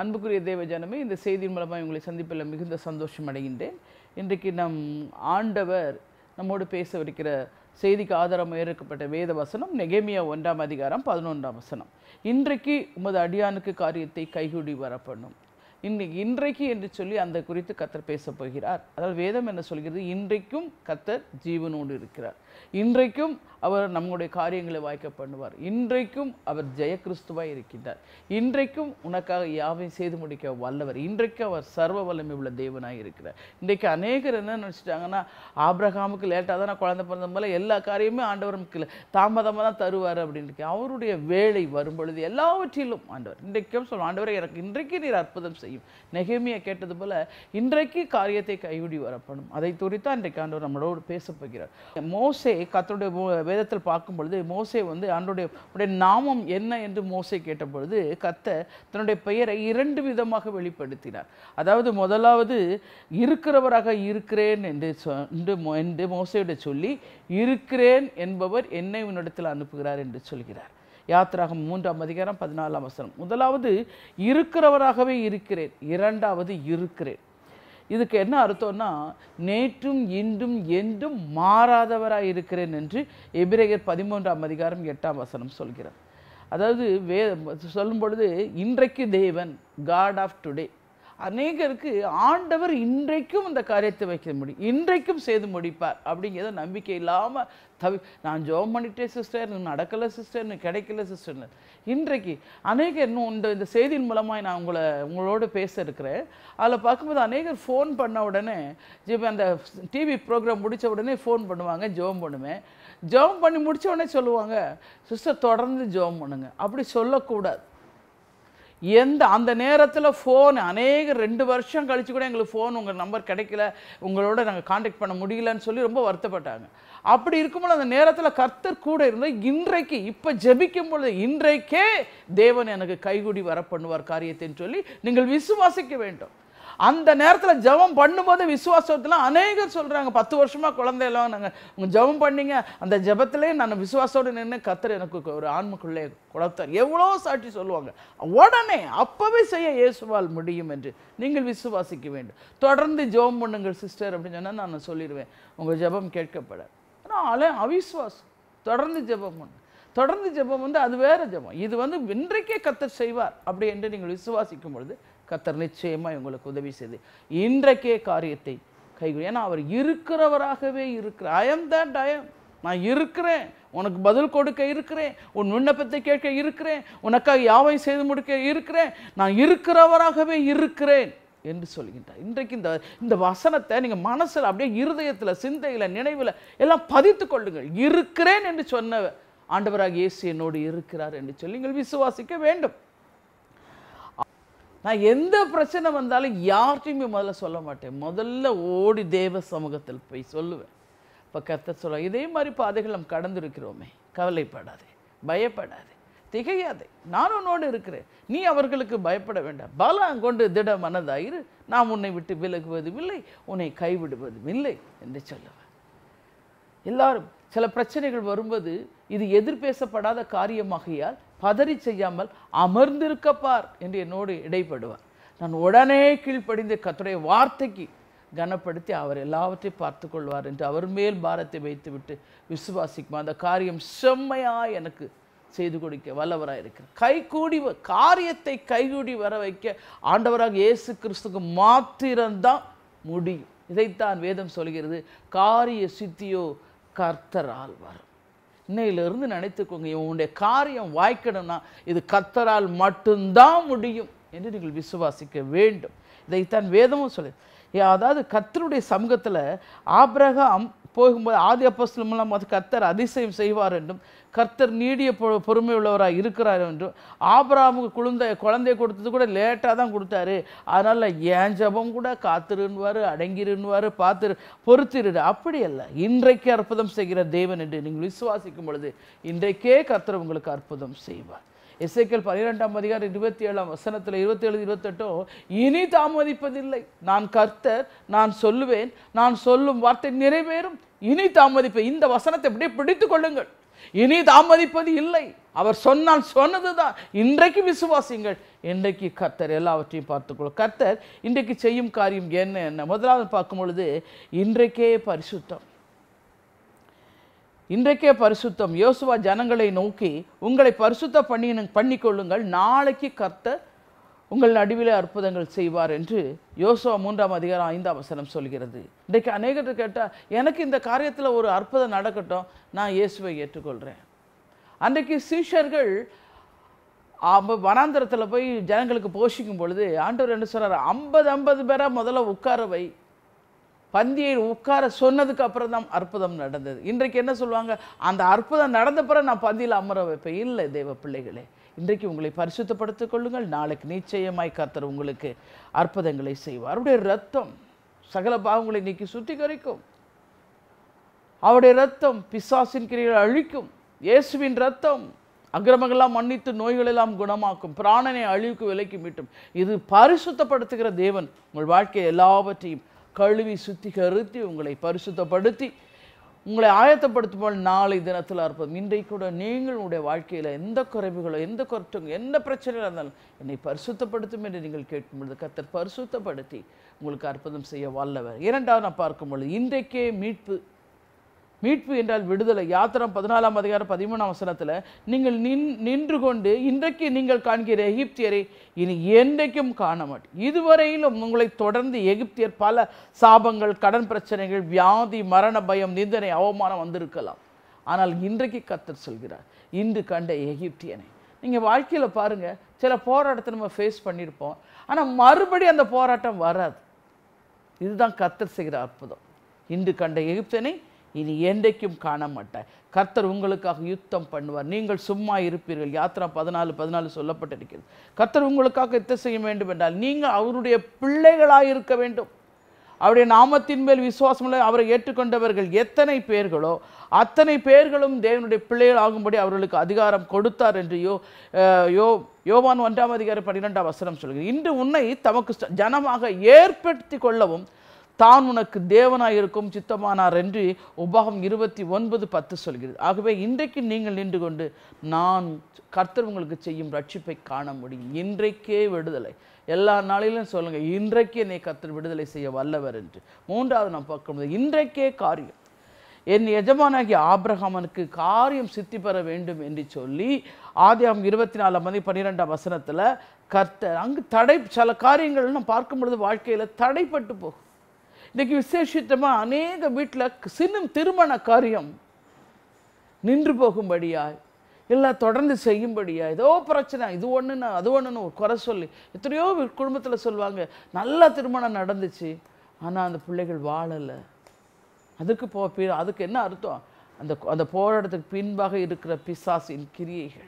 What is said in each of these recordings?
அன்புக்குரிய தேவ ஜனமே இந்த செய்தியின் மூலமாக உங்களை சந்திப்பில் மிகுந்த சந்தோஷம் அடைகின்றேன் இன்றைக்கு நம் ஆண்டவர் நம்மோடு பேசவிருக்கிற செய்திக்கு ஆதாரமாக இருக்கப்பட்ட வேத வசனம் நெகேமியா ஒன்றாம் அதிகாரம் பதினொன்றாம் வசனம் இன்றைக்கு உமது அடியானுக்கு காரியத்தை கைகூடி வரப்பண்ணும் இன்னைக்கு இன்றைக்கு என்று சொல்லி அந்த குறித்து கத்தர் பேசப் போகிறார் அதாவது வேதம் என்ன சொல்கிறது இன்றைக்கும் கத்தர் ஜீவனோடு இருக்கிறார் இன்றைக்கும் அவர் நம்முடைய காரியங்களை வாய்க்க பண்ணுவார் இன்றைக்கும் அவர் ஜெய கிறிஸ்துவாய் இருக்கின்றார் இன்றைக்கும் உனக்காக யாவையும் செய்து முடிக்க வல்லவர் இன்றைக்கு அவர் சர்வ வல்லமை உள்ள தேவனாய் இருக்கிறார் இன்றைக்கு அநேகர் என்ன நினச்சிட்டாங்கன்னா ஆபிரகாமுக்கு லேட்டாக தான் குழந்தை பிறந்த போல எல்லா காரியமே ஆண்டவர் நமக்கு தாமதமாக தான் தருவார் அப்படின்னு இருக்கு. அவருடைய வேலை வரும் பொழுது எல்லாவற்றிலும் ஆண்டவர் இன்றைக்கும் சொல்லும் ஆண்டவரை எனக்கு இன்றைக்கு நீர் அற்புதம் செய்யும் நெகேமியா கேட்டது போல இன்றைக்கு காரியத்தை கைவிடி வரப்படும் அதை குறித்து இன்றைக்கு ஆண்டவர் நம்மளோடு பேசப் போகிறார் மோசே கத்தருடைய மோ- வேதத்தில் பார்க்கும் பொழுது மோசே வந்து ஆண்டோடைய உடைய நாமம் என்ன என்று மோசே கேட்ட பொழுது கத்த தன்னுடைய பெயரை இரண்டு விதமாக வெளிப்படுத்தினார் அதாவது முதலாவது இருக்கிறவராக இருக்கிறேன் என்று சொ- என்று மோ- என்று மோசையிட சொல்லி இருக்கிறேன் என்பவர் என்னை உன்னிடத்தில் அனுப்புகிறார் என்று சொல்கிறார் யாத்திராகம் மூன்றாம் அதிகாரம் பதினாலாம் வசனம் முதலாவது இருக்கிறவராகவே இருக்கிறேன் இரண்டாவது இருக்கிறேன் இதுக்கு என்ன அர்த்தம்னா நேற்றும் இன்றும் என்றும் மாறாதவராய் இருக்கிறேன் என்று எபிரேயர் பதிமூன்றாம் அதிகாரம் எட்டாம் வசனம் சொல்கிறார் அதாவது வே சொல்லும் பொழுது இன்றைக்கு தேவன் காட் ஆஃப் டுடே அநேகருக்கு ஆண்டவர் இன்றைக்கும் இந்த காரியத்தை வைக்க முடியும் இன்றைக்கும் செய்து முடிப்பார் அப்படிங்கிறத நம்பிக்கை இல்லாமல் தவி நான் ஜோம் பண்ணிட்டே சிஸ்டர் இன்னும் நடக்கலை சிஸ்டர் இன்னும் கிடைக்கல சிஸ்டர்னு இன்றைக்கு அநேகர் இன்னும் இந்த இந்த செய்தியின் மூலமாக நான் உங்களை உங்களோட பேச இருக்கிறேன் அதில் பார்க்கும்போது அநேகர் ஃபோன் பண்ண உடனே இப்போ அந்த டிவி ப்ரோக்ராம் முடிச்ச உடனே ஃபோன் பண்ணுவாங்க ஜோம் பண்ணுவேன் ஜெபம் பண்ணி முடிச்ச உடனே சொல்லுவாங்க சிஸ்டர் தொடர்ந்து ஜெபம் பண்ணுங்க அப்படி சொல்லக்கூடாது எந்த அந்த நேரத்தில் ஃபோன் அநேக ரெண்டு வருஷம் கழிச்சு கூட எங்களுக்கு ஃபோன் உங்கள் நம்பர் கிடைக்கல உங்களோட நாங்கள் காண்டாக்ட் பண்ண முடியலன்னு சொல்லி ரொம்ப வருத்தப்பட்டாங்க அப்படி இருக்கும்போது அந்த நேரத்தில் கர்த்தர் கூட இருந்து இன்றைக்கு இப்போ ஜெபிக்கும் பொழுது இன்றைக்கே தேவன் எனக்கு கைகூடி வர பண்ணுவார் காரியத்தைன்னு சொல்லி நீங்கள் விசுவாசிக்க வேண்டும் அந்த நேரத்தில் ஜெபம் பண்ணும்போது விசுவாசத்தில் அநேகர் சொல்கிறாங்க பத்து வருஷமாக குழந்தையெல்லாம் நாங்கள் உங்கள் ஜெபம் பண்ணீங்க அந்த ஜெபத்திலே நான் விசுவாசத்தோடு நின்று கத்தர் எனக்கு ஒரு ஆன்மக்குள்ளே கொடுத்தார் எவ்வளோ சாட்சி சொல்லுவாங்க உடனே அப்பவே செய்ய இயேசுவால் முடியும் என்று நீங்கள் விசுவாசிக்க வேண்டும் தொடர்ந்து ஜெபம் பண்ணுங்கள் சிஸ்டர் அப்படின்னு சொன்னால் நான் சொல்லிடுவேன் உங்கள் ஜெபம் கேட்கப்பட ஆனால் அலே அவிசுவாசம் தொடர்ந்து ஜெபம் பண்ணு தொடர்ந்து ஜெபம் வந்து அது வேற ஜெபம் இது வந்து இன்றைக்கே கத்தர் செய்வார் அப்படி என்று நீங்கள் விசுவாசிக்கும் பொழுது கத்தர் நிச்சயமாக உங்களுக்கு உதவி செய்து இன்றைக்கே காரியத்தை கைகூடி ஏன்னா அவர் இருக்கிறவராகவே இருக்கிறார் I am that I am நான் இருக்கிறேன் உனக்கு பதில் கொடுக்க இருக்கிறேன் உன் விண்ணப்பத்தை கேட்க இருக்கிறேன் உனக்காக யாவையும் செய்து முடிக்க இருக்கிறேன் நான் இருக்கிறவராகவே இருக்கிறேன் என்று சொல்கின்றார் இன்றைக்கு இந்த இந்த வசனத்தை நீங்கள் மனசில் அப்படியே இருதயத்தில் சிந்தையில் நினைவில் எல்லாம் பதித்து கொள்ளுங்கள் இருக்கிறேன் என்று சொன்ன ஆண்டவராக இயேசு என்னோடு இருக்கிறார் என்று சொல்லி நீங்கள் விசுவாசிக்க வேண்டும் நான் எந்த பிரச்சனை வந்தாலும் யார்கிட்டையுமே முதல்ல சொல்ல மாட்டேன் முதல்ல ஓடி தேவ சமூகத்தில் போய் சொல்லுவேன் இப்போ கர்த்தர் சொல்ல இதே மாதிரி பாதைகள் நம்ம கடந்திருக்கிறோமே கவலைப்படாதே பயப்படாதே திகையாதே நான் உன்னோடு இருக்கிறேன் நீ அவர்களுக்கு பயப்பட வேண்டாம் பலம் கொண்டு திட மனதாயிரு நான் உன்னை விட்டு விலகுவதும் இல்லை உன்னை கைவிடுவதும் இல்லை என்று சொல்லுவேன் எல்லாரும் சில பிரச்சனைகள் வரும்போது இது எதிர்பேசப்படாத காரியமாகையால் பதறி செய்யாமல் அமர்ந்திருக்கப்பார் என்று என்னோடு இடைப்படுவார் நான் உடனே கீழ்ப்படிந்து கர்த்தருடைய வார்த்தைக்கு கனப்படுத்தி அவர் எல்லாவற்றையும் பார்த்து கொள்வார் என்று அவர் மேல் பாரத்தை வைத்துவிட்டு விசுவாசிக்கும் அந்த காரியம் செம்மையா எனக்கு செய்து கொடுக்க வல்லவராக இருக்கிறார் கைகூடி வ- காரியத்தை கைகூடி வர வைக்க ஆண்டவராக இயேசு கிறிஸ்துக்கு மாத்திரம்தான் முடியும் இதைத்தான் வேதம் சொல்கிறது காரிய சித்தியோ கர்த்தரால் வரும் இன்னையிலிருந்து நினைத்துக்கோங்க உன்னுடைய காரியம் வாய்க்கணும்னா இது கர்த்தரால் மட்டும்தான் முடியும் என்று நீங்கள் விசுவாசிக்க வேண்டும் இதைத்தான் வேதமும் சொல்லு அதாவது கர்த்தருடைய சமூகத்தில் ஆபிரகாம் போகும்போது ஆதி அப்போஸ்தலர் மூலம் அது கர்த்தர் அதிசயம் செய்வார் என்றும் கர்த்தர் நீடிய பொ- பொறுமை உள்ளவராக இருக்கிறார் என்றும் ஆபிரகாமுக்கு குழந்தை குழந்தைய கொடுத்தது கூட லேட்டாக தான் கொடுத்தாரு அதனால் ஏன் ஜெபம் கூட காத்திருன்னுவார் அடங்கிருன்னுவார் பார்த்து பொறுத்திருடு அப்படி அல்ல இன்றைக்கு அற்புதம் செய்கிற தேவன் என்று நீங்கள் விசுவாசிக்கும் பொழுது இன்றைக்கே கர்த்தர் உங்களுக்கு அற்புதம் செய்வார் எசேக்கியேல் பன்னிரெண்டாம் அதிகாரம் இருபத்தி ஏழாம் வசனத்தில் இருபத்தேழு இருபத்தெட்டும் இனி தாமதிப்பதில்லை நான் கர்த்தர் நான் சொல்லுவேன் நான் சொல்லும் வார்த்தை நிறைவேறும் இனி தாமதிப்பேன் இந்த வசனத்தை அப்படியே பிடித்து கொள்ளுங்கள் இனி தாமதிப்பது இல்லை அவர் சொன்னால் சொன்னதுதான் இன்றைக்கு விசுவாசிங்கள் இன்றைக்கு கர்த்தர் எல்லாவற்றையும் பார்த்துக்கொள்ளும் கர்த்தர் இன்றைக்கு செய்யும் காரியம் என்ன என்ன முதலாவது பார்க்கும் பொழுது இன்றைக்கே பரிசுத்தம் இன்றைக்கே பரிசுத்தம் யோசுவா ஜனங்களை நோக்கி உங்களை பரிசுத்த பண்ணி பண்ணிக்கொள்ளுங்கள் நாளைக்கு கர்த்தர் உங்கள் நடுவிலே அற்புதங்கள் செய்வார் என்று யோசுவா மூன்றாம் அதிகாரம் ஐந்தாம் வசனம் சொல்கிறது இன்றைக்கு அநேகத்தை கேட்டால் எனக்கு இந்த காரியத்தில் ஒரு அற்புதம் நடக்கட்டும் நான் இயேசுவை ஏற்றுக்கொள்கிறேன் அன்றைக்கு சீஷர்கள் ஆம்ப வனாந்தரத்தில் போய் ஜனங்களுக்கு போஷிக்கும் பொழுது ஆண்டவர் என்ன சொல்றாரு ஐம்பது ஐம்பது பேரா முதல்ல உட்கார வை பந்தியை உட்கார சொன்னதுக்கு அப்புறம் தான் அற்புதம் நடந்தது இன்றைக்கு என்ன சொல்லுவாங்க அந்த அற்புதம் நடந்த பிறகு நான் பந்தியில் அமர வைப்பேன் இல்லை தேவ பிள்ளைகளே இன்றைக்கு உங்களை பரிசுத்தப்படுத்திக் கொள்ளுங்கள் நாளைக்கு நிச்சயமாய் கர்த்தர் உங்களுக்கு அற்புதங்களை செய்வார் அவருடைய ரத்தம் சகல பாவங்களை நீக்கி சுத்திகரிக்கும் அவருடைய ரத்தம் பிசாசின் கிரியை அழிக்கும் இயேசுவின் ரத்தம் அக்கிரமங்கள்லாம் மன்னித்து நோய்களெல்லாம் குணமாக்கும் பிராணனை அழிவுக்கு விலைக்கு மீட்டும் இது பரிசுத்தப்படுத்துகிற தேவன் உங்கள் வாழ்க்கை எல்லாவற்றையும் கழுவி சுத்திகரித்து உங்களை பரிசுத்தப்படுத்தி உங்களை ஆயத்தப்படுத்தும் நாளை தினத்தில் அற்புதம் இன்றைக்கு கூட நீங்கள் உங்களுடைய வாழ்க்கையில் எந்த குறைவுகளோ எந்த குறைச்சங்க எந்த பிரச்சனையாக இருந்தாலும் என்னை பரிசுத்தப்படுத்தும் என்று நீங்கள் கேட்கும் பொழுது கர்த்தர் பரிசுத்தப்படுத்தி உங்களுக்கு அற்புதம் செய்ய வல்லவர் இரண்டாவது நான் பார்க்கும் பொழுது இன்றைக்கே மீட்பு மீட்பு என்றால் விடுதலை யாத்திரம் பதினாலாம் அதிகாரம் பதிமூணாம் வசனத்தில் நீங்கள் நின் நின்று கொண்டு இன்றைக்கு நீங்கள் காண்கிற எகிப்தியரை இனி என்றைக்கும் காண மாட்டேன் இதுவரையிலும் உங்களை தொடர்ந்து எகிப்தியர் பல சாபங்கள் கடன் பிரச்சனைகள் வியாதி மரண பயம் நிந்தனை அவமானம் வந்திருக்கலாம் ஆனால் இன்றைக்கு கத்தர் சொல்கிறார் இன்று கண்ட எகிப்தியனை நீங்கள் வாழ்க்கையில் பாருங்கள் சில போராட்டத்தை நம்ம ஃபேஸ் பண்ணியிருப்போம் ஆனால் மறுபடியும் அந்த போராட்டம் வராது இதுதான் கர்த்தர் செய்கிற அற்புதம் இன்று கண்ட எகிப்தனை இனி என்றைக்கும் காண மாட்டாய் கர்த்தர் உங்களுக்காக யுத்தம் பண்ணுவார் நீங்கள் சும்மா இருப்பீர்கள் யாத்ரா பதினாலு பதினாலு சொல்லப்பட்டிருக்கிறது கர்த்தர் உங்களுக்காக யுத்தம் செய்ய வேண்டும் என்றால் நீங்கள் அவருடைய பிள்ளைகளாக இருக்க வேண்டும் அவருடைய நாமத்தின் மேல் விசுவாசமுள்ள அவரை ஏற்றுக்கொண்டவர்கள் எத்தனை பேர்களோ அத்தனை பேர்களும் தேவனுடைய பிள்ளைகள் ஆகும்படி அவர்களுக்கு அதிகாரம் கொடுத்தார் என்று யோ அஹ், யோ யோவான் ஒன்றாம் அதிகாரம் பன்னிரெண்டாம் வசனம் சொல்கிறது இன்று உன்னை தமக்கு ச- ஜனமாக ஏற்படுத்தி கொள்ளவும் தான் உனக்கு தேவனாய் இருக்கும் சித்தமானார் என்று உபாகம் இருபத்தி ஒன்பது பத்து சொல்கிறது ஆகவே இன்றைக்கு நீங்கள் நின்று கொண்டு நான் கர்த்தர் உங்களுக்கு செய்யும் ரட்சிப்பை காண முடியும் இன்றைக்கே விடுதலை எல்லா நாளிலும் சொல்லுங்க இன்றைக்கு என்னை கர்த்தர் விடுதலை செய்ய வல்லவர் என்று மூன்றாவது நாம் பார்க்கும்போது இன்றைக்கே காரியம் என் எஜமானாகிய ஆபிரகாமனுக்கு காரியம் சித்தி பெற வேண்டும் என்று சொல்லி ஆதியாம் இருபத்தி நாலாம் மதி பன்னிரெண்டாம் வசனத்தில் கர்த்தர் அங்கு தடை சில காரியங்கள் நம்ம பார்க்கும் பொழுது வாழ்க்கையில் தடைப்பட்டு போகும் இன்னைக்கு விசேஷித்தமாக அநேக வீட்டில் சின்ன திருமண காரியம் நின்று போகும்படியாய் இல்லை தொடர்ந்து செய்யும்படியா ஏதோ பிரச்சனை இது ஒன்றுன்னு அது ஒன்றுன்னு ஒரு குறை சொல்லி எத்தனையோ குடும்பத்தில் சொல்லுவாங்க நல்ல திருமணம் நடந்துச்சு ஆனால் அந்த பிள்ளைகள் வாழலை அதுக்கு போ பி- அதுக்கு என்ன அர்த்தம் அந்த அந்த போராட்டத்துக்கு பின்பாக இருக்கிற பிசாசின் கிரியைகள்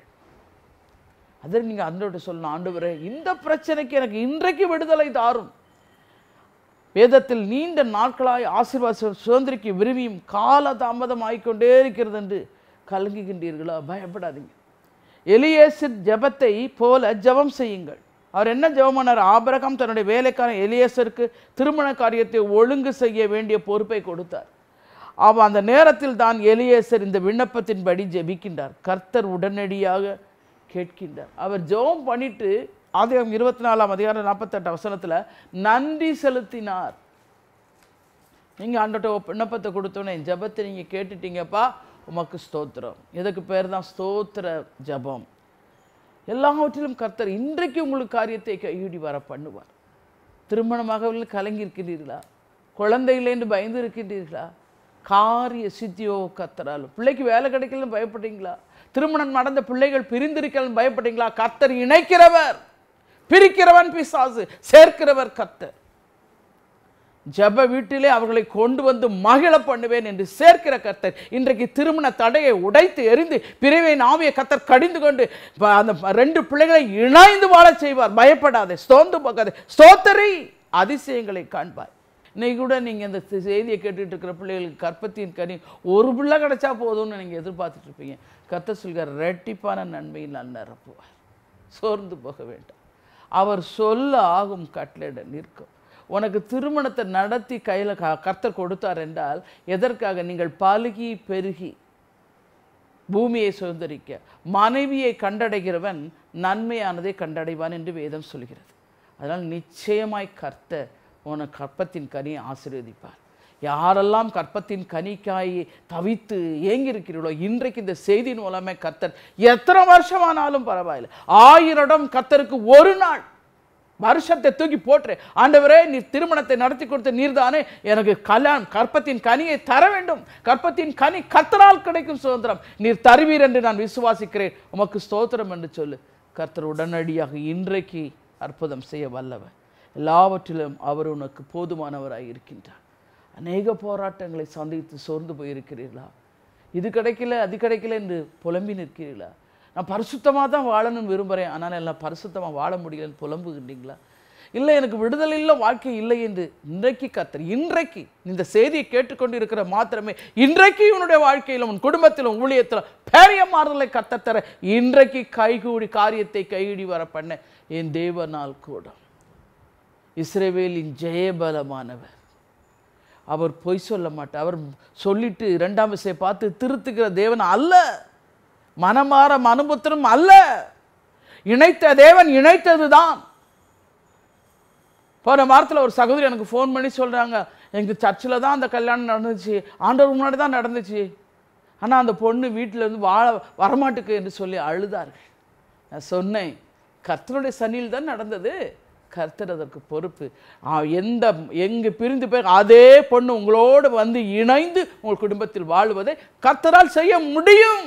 அதை நீங்கள் அன்றோட சொல்லணும் ஆண்டவரே இந்த பிரச்சனைக்கு எனக்கு இன்றைக்கு விடுதலை தாரும் வேதத்தில் நீண்ட நாட்களாய் ஆசீர்வாத சுதந்திரிக்கு விரும்பியும் கால தாமதம் ஆகிக்கொண்டே இருக்கிறது என்று கலங்குகின்றீர்களா பயப்படாதீங்க எலியேசர் ஜெபத்தை போல ஜெபம் செய்யுங்கள் அவர் என்ன ஜெபம் பண்ணார் ஆபிரகாம் தன்னுடைய வேலைக்காரன் எலியேசருக்கு திருமண காரியத்தை ஒழுங்கு செய்ய வேண்டிய பொறுப்பை கொடுத்தார் அவ அந்த நேரத்தில் தான் எலியேசர் இந்த விண்ணப்பத்தின்படி ஜெபிக்கின்றார் கர்த்தர் உடனடியாக கேட்கின்றார் அவர் ஜெபம் பண்ணிட்டு ஆதியாகம் இருபத்தி நாலாம் அதிகாரம் நாற்பத்தெட்டு வசனத்தில் நன்றி செலுத்தினார் நீங்கள் ஆண்டோட்ட விண்ணப்பத்தை கொடுத்தோன்னே ஜெபத்தை நீங்கள் கேட்டுட்டீங்கப்பா உமக்கு ஸ்தோத்திரம் இதுக்கு பேர் தான் ஸ்தோத்திர ஜெபம் எல்லாவற்றிலும் கர்த்தர் இன்றைக்கு உங்களுக்கு காரியத்தை கையூடி வர பண்ணுவார் திருமணமாகவில்லை கலங்கி இருக்கிறீர்களா குழந்தை இல்லைன்னு பயந்து இருக்கின்றீர்களா காரிய சித்தியோ கத்தராலும் பிள்ளைக்கு வேலை கிடைக்கலன்னு பயப்படுறீங்களா திருமணம் நடந்த பிள்ளைகள் பிரிந்திருக்கலன்னு பயப்படுறீங்களா கர்த்தர் இணைக்கிறவர் பிரிக்கிறவன் பிசாசு சேர்க்கிறவர் கர்த்தர் ஜெப வீட்டிலே அவர்களை கொண்டு வந்து மகிழ பண்ணுவேன் என்று சேர்க்கிற கர்த்தர் இன்றைக்கு திருமண தடையை உடைத்து எரிந்து பிரிவை நாவிய கர்த்தர் கடிந்து கொண்டு ப- அந்த ரெண்டு பிள்ளைகளை இணைந்து வாழச் செய்வார் பயப்படாதே ஸ்தோந்து போகாதே ஸ்தோத்தரி அதிசயங்களை காண்பார் இன்னைக்கு கூட நீங்கள் இந்த சி- செய்தியை கேட்டுட்டு இருக்கிற பிள்ளைகளுக்கு கற்பத்தின் கனி ஒரு பிள்ளை கிடைச்சா போதும்னு நீங்கள் எதிர்பார்த்துட்டு இருப்பீங்க கர்த்தர் சொல்கிறார் ரெட்டிப்பான நன்மையில் நான் நிரப்புவார் சோர்ந்து போக வேண்டாம் அவர் சொல்ல ஆகும் கட்டளையிட நிற்கும் உனக்கு திருமணத்தை நடத்தி கையில் க கர்த்தர் கொடுத்தார் என்றால் எதற்காக நீங்கள் பலுகி பெருகி பூமியை சுதந்திரிக்க மனைவியை கண்டடைகிறவன் நன்மையானதை கண்டடைவான் என்று வேதம் சொல்கிறது அதனால் நிச்சயமாய் கர்த்தர் உனக்கு கற்பத்தின் கனியை ஆசீர்வதிப்பார் யாரெல்லாம் கற்பத்தின் கனிக்காய் தவித்து ஏங்கியிருக்கிறீர்களோ இன்றைக்கு இந்த செய்தியின் மூலமே கர்த்தர் எத்தனை வருஷமானாலும் பரவாயில்லை ஆயிரம் கர்த்தருக்கு ஒரு நாள் வருஷத்தை தூக்கி போட்டுரு ஆண்டவரே நீ திருமணத்தை நடத்தி கொடுத்த நீர்தானே எனக்கு கல்யாணம் கற்பத்தின் கனியை தர வேண்டும் கற்பத்தின் கனி கர்த்தரால் கிடைக்கும் சுதந்திரம் நீர் தருவீர் என்று நான் விசுவாசிக்கிறேன் உமக்கு ஸ்தோத்திரம் என்று சொல்லு கர்த்தர் உடனடியாக இன்றைக்கு அற்புதம் செய்ய வல்லவர் எல்லாவற்றிலும் அவர் உனக்கு போதுமானவராய் இருக்கின்றார் அநேக போராட்டங்களை சந்தித்து சோர்ந்து போயிருக்கிறீர்களா இது கிடைக்கல அது கிடைக்கல என்று புலம்பி நிற்கிறீர்களா நான் பரிசுத்தமாக தான் வாழணும்னு விரும்புகிறேன் ஆனால் எல்லாம் பரிசுத்தமாக வாழ முடியலன்னு புலம்புகின்றீங்களா இல்லை எனக்கு விடுதலை இல்லை வாழ்க்கை இல்லை என்று இன்றைக்கு கத்தர் இன்றைக்கு இந்த செய்தியை கேட்டுக்கொண்டு இருக்கிற மாத்திரமே இன்றைக்கு உன்னுடைய வாழ்க்கையிலும் உன் குடும்பத்திலும் ஊழியத்திலும் பெரிய மாறுதலை கத்தர் தர இன்றைக்கு கைகூடி காரியத்தை கைகூடி வர பண்ண என் தேவனால் கூட இஸ்ரேவேலின் ஜெயபலமானவர் அவர் பொய் சொல்ல மாட்டார் அவர் சொல்லிட்டு இரண்டாம் விசையை பார்த்து திருத்துகிற தேவன் அல்ல மனமாற மனுபுத்திரம் அல்ல இணைத்த தேவன் இணைத்ததுதான் போன வாரத்தில் ஒரு சகோதரி எனக்கு ஃபோன் பண்ணி சொல்கிறாங்க எங்கள் சர்ச்சில் தான் அந்த கல்யாணம் நடந்துச்சு ஆண்டவர் முன்னாடி தான் நடந்துச்சு ஆனால் அந்த பொண்ணு வீட்டில் இருந்து வாழ வரமாட்டுக்கு என்று சொல்லி அழுதார்கள் நான் சொன்னேன் கர்த்தருடைய சனியில் தான் நடந்தது கர்த்தர் அதற்கு பொறுப்பு ஆ, எந்த எங்கு பிரிந்து போய் அதே பொண்ணு உங்களோடு வந்து இணைந்து உங்கள் குடும்பத்தில் வாழ்வதை கர்த்தரால் செய்ய முடியும்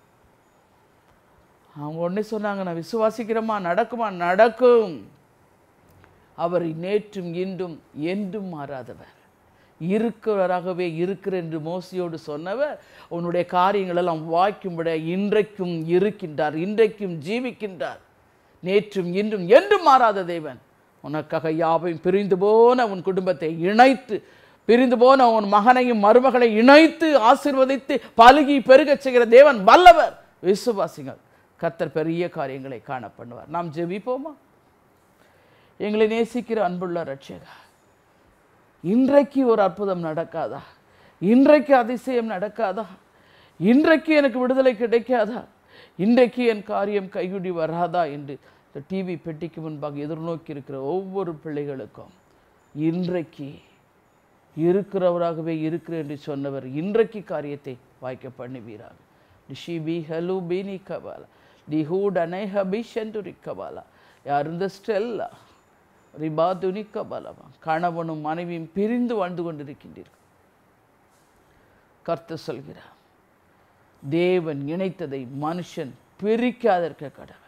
அவங்க உடனே சொன்னாங்க நான் விசுவாசிக்கிறேம்மா நடக்குமா நடக்கும் அவர் நேற்றும் இன்றும் என்றும் மாறாதவர் இருக்கிறவராகவே இருக்கிற என்று மோசியோடு சொன்னவர் உன்னுடைய காரியங்கள் எல்லாம் வாய்க்கும்பட இன்றைக்கும் இருக்கின்றார் இன்றைக்கும் ஜீவிக்கின்றார் நேற்றும் இன்றும் என்றும் மாறாத தேவன் உனக்காக யாவையும் பிரிந்து போன உன் குடும்பத்தை இணைத்து பிரிந்து போன உன் மகனையும் மருமகளை இணைத்து ஆசீர்வதித்து பலுகி பெருகச் செய்கிற தேவன் வல்லவர் விசுவாசிகள் கர்த்தர் பெரிய காரியங்களை காண பண்ணுவார் நாம் ஜெபிப்போமா எங்களை நேசிக்கிற அன்புள்ள ரட்சகா இன்றைக்கு ஒரு அற்புதம் நடக்காதா இன்றைக்கு அதிசயம் நடக்காதா இன்றைக்கு எனக்கு விடுதலை கிடைக்காதா இன்றைக்கு என் காரியம் கைகுடி வராதா என்று இந்த டிவி பெட்டிக்கு முன்பாக எதிர்நோக்கி இருக்கிற ஒவ்வொரு பிள்ளைகளுக்கும் இன்றைக்கு இருக்கிறவராகவே இருக்கிறேன் என்று சொன்னவர் இன்றைக்கு காரியத்தை வாய்க்க பண்ணுவீராக ஷிபி ஹலு பீனி கபாலா தி ஹூட் அனேஹ பிஷன்டு கபாலா யார் இந்த ஸ்டெல்லா ரிபா துனிக்க பலவா கணவனும் மனைவியும் பிரிந்து வாழ்ந்து கொண்டிருக்கின்றீர்கள் கர்த்த சொல்கிறார் தேவன் இணைத்ததை மனுஷன் பிரிக்காதற்க கடவன்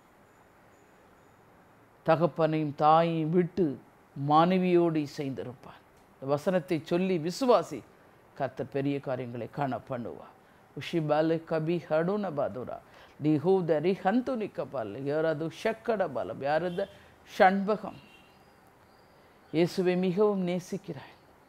தகப்பனையும் தாயையும் விட்டு மனைவியோடு இசைந்திருப்பான் இந்த வசனத்தை சொல்லி விசுவாசி கர்த்தர் பெரிய காரியங்களை காண பண்ணுவா உஷிபால கபி ஹடுன பாதுரா ಡಿಹೂದರಿ ಹಂತುನಿಕ ಬಲ್ಲ ಯಾರದು ಶಕ್ಕಡ பலம் யாரது ஷண்பகம் இயேசுவை மிகவும் நேசிக்கிறாய்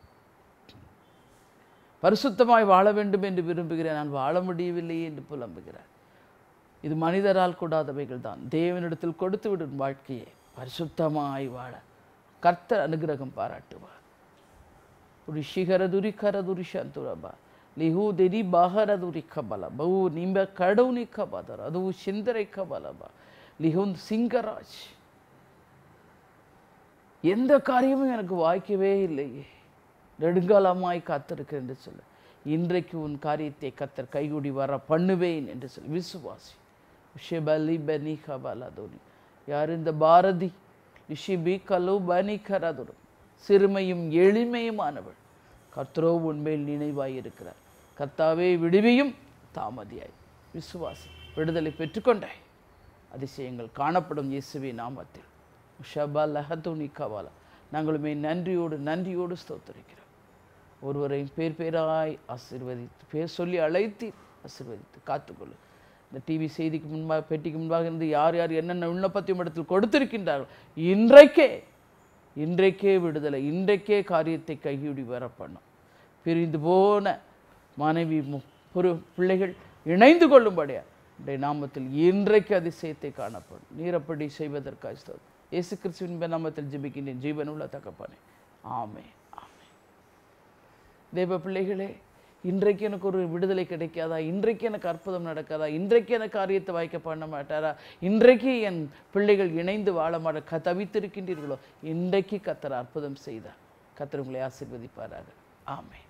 பரிசுத்தமாய் வாழ வேண்டும் என்று விரும்புகிறேன் நான் வாழ முடியவில்லையே என்று புலம்புகிறார் இது மனிதரால் கூடாதவைகள் தான் தேவனிடத்தில் கொடுத்து விடும் வாழ்க்கையை பரிசுத்தமாய் வாழ கர்த்தர் அனுகிரகம் பாராட்டுவார் ಋಷಿಗರದುರಿ ಕರದುರಿ ಶಂತುರಬ ಲಿಹುದಿರಿ ಬಾಹರದುರಿ ಕಬಲ ಬಹು ನಿಂಬ ಕಡೌನಿ ಕಬದರ ಅದು ಸಿಂದரை ಕಬಲಬ லிஹுன் சிங்கராஜ் எந்த காரியமும் எனக்கு வாய்க்கவே இல்லையே நெடுங்காலமாய் காத்திருக்கிறேன் என்று சொல்ல இன்றைக்கு உன் காரியத்தை கத்தர் கைகூடி வர பண்ணுவேன் என்று சொல்லி விசுவாசி ஷிபலி பனி கபலதுனி யார் இந்த பாரதி ரிஷிபி கலு பனி கரதுரு சிறுமையும் எளிமையுமானவள் கர்த்தரோ உண்மையில் நினைவாய் இருக்கிறார் கர்த்தாவே விடுவியும் தாமதியாய் விசுவாசி விடுதலை பெற்றுக்கொண்டாய் அதிசயங்கள் காணப்படும் இயேசுவே நாமத்தில் ஷபா லஹதுனி கவாலா நாங்களுமே நன்றியோடு நன்றியோடு ஸ்தோத்தரிக்கிறோம் ஒருவரையும் பேர் பேராய் ஆசீர்வதித்து பேர் சொல்லி அழைத்து ஆசீர்வதித்து காத்துக்கொள்ளு இந்த டிவி செய்திக்கு முன்பாக பெட்டிக்கு முன்பாக இருந்து யார் யார் என்னென்ன விண்ணப்பத்தையும் இடத்தில் கொடுத்திருக்கின்றார்கள் இன்றைக்கே இன்றைக்கே விடுதலை இன்றைக்கே காரியத்தை கையூடி வர பண்ணும் பிரிந்து போன மனைவி மு- புரு பிள்ளைகள் இணைந்து கொள்ளும்படியா உடைய நாமத்தில் இன்றைக்கு அதிசயத்தை காணப்படும் நீரப்படி செய்வதற்காக ஸ்தோத்திரம். இயேசு கிறிஸ்துவின் நாமத்தில் ஜெபிக்கின்றேன் ஜீவனுள்ள தகப்பானே ஆமே ஆமே தேவ பிள்ளைகளே இன்றைக்கு எனக்கு ஒரு விடுதலை கிடைக்காதா இன்றைக்கு எனக்கு அற்புதம் நடக்காதா இன்றைக்கு எனக்கு காரியத்தை வாய்க்க பண்ண மாட்டாரா இன்றைக்கு என் பிள்ளைகள் இணைந்து வாழ மாட்ட க தவித்திருக்கின்றீர்களோ இன்றைக்கு கத்தர் அற்புதம் செய்தார் கத்தர் உங்களை ஆசீர்வதிப்பாராக ஆமென்